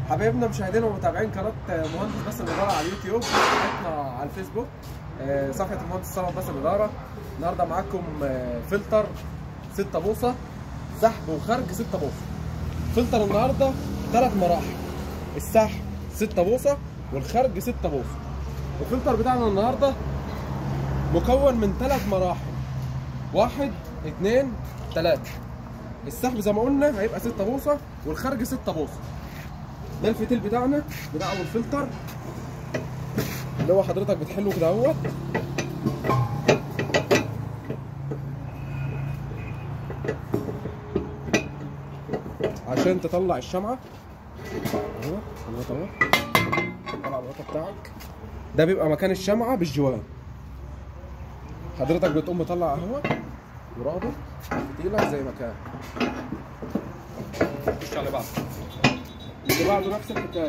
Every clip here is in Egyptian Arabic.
حبايبنا مشاهدينا ومتابعين قناه مهندس بس الاداره على اليوتيوب صفحتنا على الفيسبوك آه، صفحه المهندس صلاح بس الاداره النهارده معاكم آه، فلتر 6 بوصه سحب وخرج 6 بوصه فلتر النهارده ثلاث مراحل السحب 6 بوصه والخرج 6 بوصه الفلتر بتاعنا النهارده مكون من ثلاث مراحل واحد اثنين ثلاثة السحب زي ما قلنا هيبقى 6 بوصة والخرج 6 بوصة ده الفتيل بتاعنا بتاع اول فلتر اللي هو حضرتك بتحله كده اهوت عشان تطلع الشمعة اهو الغطا اهو طلع الغطا بتاعك ده بيبقى مكان الشمعة بالجوان حضرتك بتقوم مطلع اهو ورابط فتيلك زي ما كان خش على بعض اللي بعده نفس الحكايه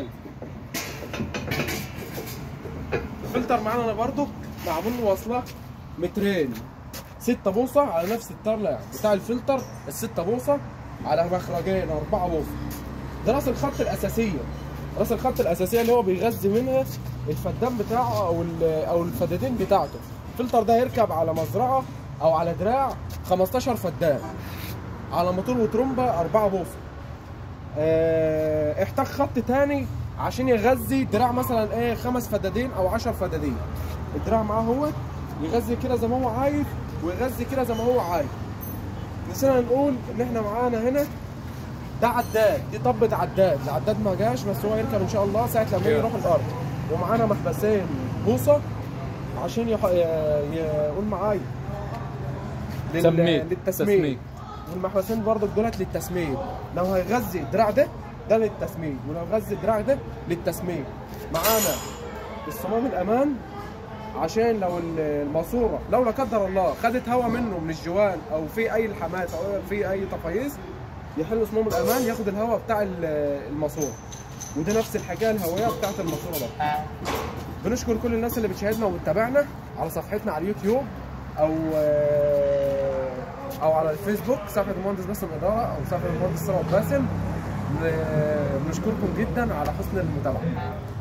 الفلتر معانا انا برضو معمول له واصله مترين 6 بوصه على نفس الطرلع بتاع الفلتر ال 6 بوصه على مخرجين 4 بوصه ده راس الخط الاساسيه راس الخط الاساسيه اللي هو بيغذي منها الفدان بتاعه او او الفدادين بتاعته الفلتر ده هيركب على مزرعه او على دراع 15 فدان على موتور وترومبه 4 بوصه اه احتاج خط تاني عشان يغذي دراع مثلا ايه خمس فدادين او 10 فدادين الدراع معاه هو يغذي كده زي ما هو عايز ويغذي كده زي ما هو عايز نسينا نقول ان احنا معانا هنا ده عداد دي طبة عداد العداد ما جاش بس هو يركب ان شاء الله ساعة لما يروح الارض ومعانا محبسين بوصة عشان يح... يقول معايا لل... تسميد. للتسميد تسميد. والمحبسين برضو دولت للتسميد لو هيغذي الدراع ده ده للتسميد ولو هيغذي الدراع ده للتسميد معانا الصمام الامان عشان لو ال- الماسوره لو لا قدر الله خدت هواء منه من الجوان او في اي الحماس او في اي تفايز يحل صمام الامان ياخد الهواء بتاع ال- الماسوره وده نفس الحكايه الهوائيه بتاعت الماسوره برضه بنشكر كل الناس اللي بتشاهدنا وبتتابعنا على صفحتنا على اليوتيوب او او على الفيسبوك صفحه المهندس باسم الاداره او صفحه المهندس ثروت باسم بنشكركم جدا على حسن المتابعه